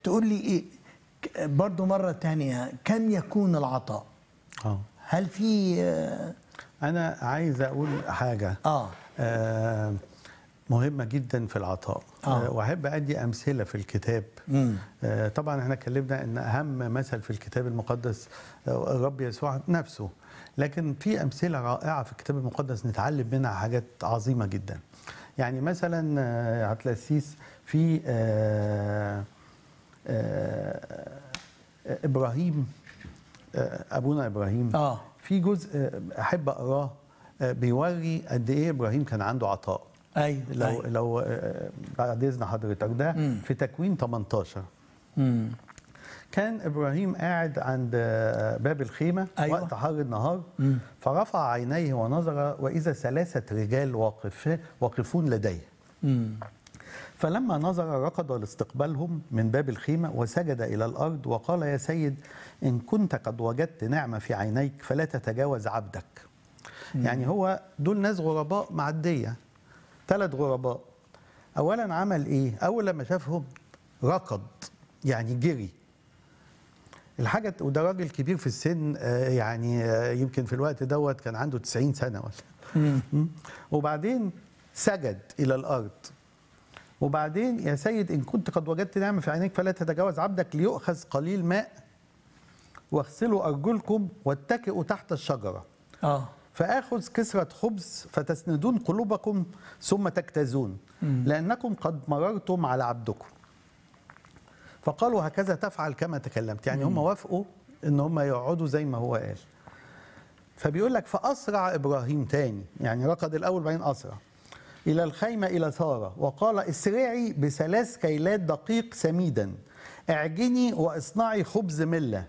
تقول لي ايه ك- برضو مرة تانية كم يكون العطاء اه هل في آه، انا عايز اقول حاجه اه آه مهمه جدا في العطاء آه. آه. واحب ادي امثله في الكتاب مم. آه طبعا احنا اتكلمنا ان اهم مثل في الكتاب المقدس آه، الرب يسوع نفسه لكن في امثله رائعه في الكتاب المقدس نتعلم منها حاجات عظيمه جدا يعني مثلا آه، عبد القسيس في آه آه آه، ابراهيم آه، ابونا ابراهيم اه في جزء آه، احب اقراه آه، بيوري قد ايه ابراهيم كان عنده عطاء ايوه لو أيوة. لو آه، بعد اذن حضرتك ده مم. في تكوين 18 مم. كان ابراهيم قاعد عند آه، باب الخيمه أيوة. وقت حر النهار مم. فرفع عينيه ونظر واذا ثلاثه رجال واقف واقفون لديه مم. فلما نظر ركض لاستقبالهم من باب الخيمة وسجد إلى الأرض وقال يا سيد إن كنت قد وجدت نعمة في عينيك فلا تتجاوز عبدك يعني هو دول ناس غرباء معدية ثلاث غرباء أولا عمل إيه أول لما شافهم ركض يعني جري الحاجة وده راجل كبير في السن آه، يعني آه، يمكن في الوقت دوت كان عنده 90 سنة ولا مم. مم. وبعدين سجد إلى الأرض وبعدين يا سيد إن كنت قد وجدت نعمة في عينيك فلا تتجاوز عبدك ليؤخذ قليل ماء واغسلوا أرجلكم واتكئوا تحت الشجرة اه فآخذ كسرة خبز فتسندون قلوبكم ثم تجتازون لأنكم قد مررتم على عبدكم فقالوا هكذا تفعل كما تكلمت يعني هم وافقوا ان هم يقعدوا زي ما هو قال فبيقول لك فأسرع إبراهيم تاني يعني ركض الأول بعدين أسرع إلى الخيمة إلى سارة وقال اسرعي بثلاث كيلات دقيق سميدا اعجني واصنعي خبز ملة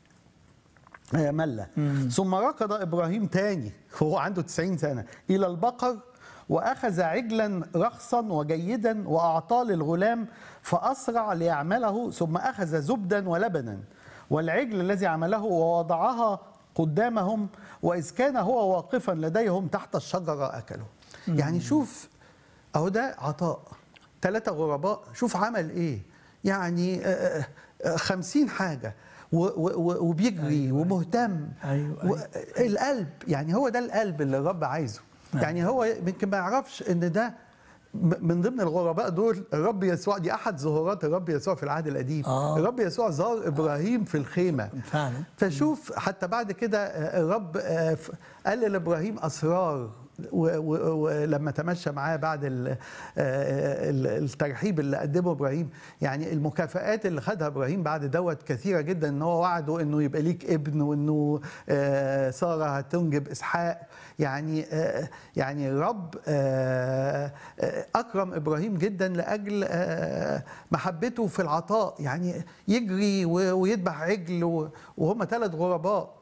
آه، ملة ثم ركض إبراهيم تاني وهو عنده 90 سنة إلى البقر وأخذ عجلا رخصا وجيدا وأعطاه للغلام فأسرع ليعمله ثم أخذ زبدا ولبنا والعجل الذي عمله ووضعها قدامهم وإذ كان هو واقفا لديهم تحت الشجرة أكلوا يعني شوف أهو ده عطاء ثلاثة غرباء شوف عمل إيه يعني آه، آه، خمسين حاجة و- و- و- وبيجري أيوة. ومهتم أيوة، و- القلب يعني هو ده القلب اللي الرب عايزه يعني هو يمكن ما يعرفش ان ده م- من ضمن الغرباء دول الرب يسوع دي احد ظهورات الرب يسوع في العهد القديم آه. الرب يسوع زار ابراهيم في الخيمه فعلا فشوف حتى بعد كده آه، الرب آه، ف- قال لابراهيم اسرار و- و- ولما تمشى معاه بعد ال- آه، ال- الترحيب اللي قدمه ابراهيم يعني المكافآت اللي خدها ابراهيم بعد دوت كثيره جدا ان هو وعده انه يبقى ليك ابن وانه آه، ساره هتنجب اسحاق يعني آه، يعني الرب آه، آه، اكرم ابراهيم جدا لاجل آه، محبته في العطاء يعني يجري و- ويذبح عجل و- وهم ثلاث غرباء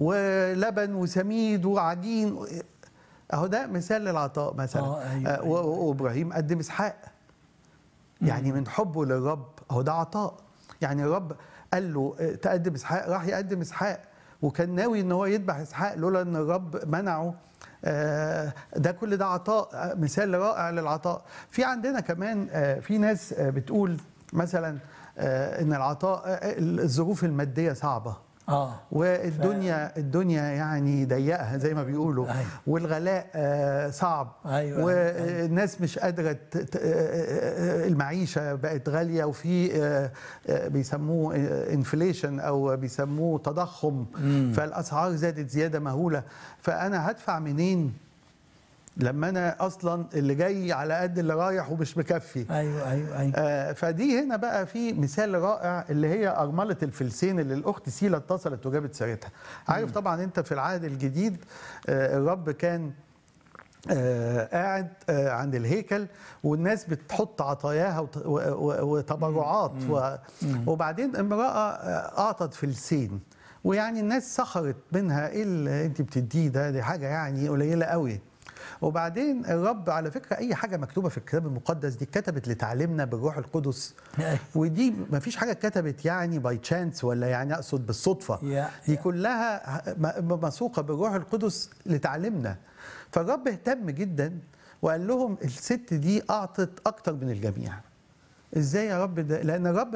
ولبن وسميد وعجين اهو ده مثال للعطاء مثلا آه، أيوة، آه، و- و- وابراهيم قدم اسحاق يعني من حبه للرب اهو ده عطاء يعني الرب قال له آه، تقدم اسحاق راح يقدم اسحاق وكان ناوي ان هو يذبح اسحاق لولا ان الرب منعه آه، ده كل ده عطاء آه، مثال رائع للعطاء في عندنا كمان آه، في ناس آه، بتقول مثلا آه، ان العطاء آه، الظروف الماديه صعبه اه والدنيا الدنيا يعني ضيقه زي ما بيقولوا أيوة. والغلاء آه، صعب أيوة، والناس مش قادره ت- ت- آه، آه، المعيشه بقت غاليه وفي آه، آه، بيسموه انفليشن او بيسموه تضخم فالاسعار زادت زياده مهوله فانا هدفع منين لما انا اصلا اللي جاي على قد اللي رايح ومش مكفي ايوه ايوه ايوه آه، فدي هنا بقى في مثال رائع اللي هي أرملة الفلسين اللي الأخت سيلا اتصلت وجابت سيرتها عارف طبعا أنت في العهد الجديد آه، الرب كان آه، قاعد آه، عند الهيكل والناس بتحط عطاياها وت- و- و- وتبرعات و- وبعدين امرأة آه، أعطت فلسين ويعني الناس سخرت منها ايه اللي انت بتديه ده دي حاجه يعني قليله قوي وبعدين الرب على فكره اي حاجه مكتوبه في الكتاب المقدس دي اتكتبت لتعليمنا بالروح القدس أيوة. ودي ما فيش حاجه اتكتبت يعني باي تشانس ولا يعني اقصد بالصدفه يا- دي يا. كلها م- مسوقه بالروح القدس لتعليمنا فالرب اهتم جدا وقال لهم الست دي اعطت اكتر من الجميع ازاي يا رب ده لان الرب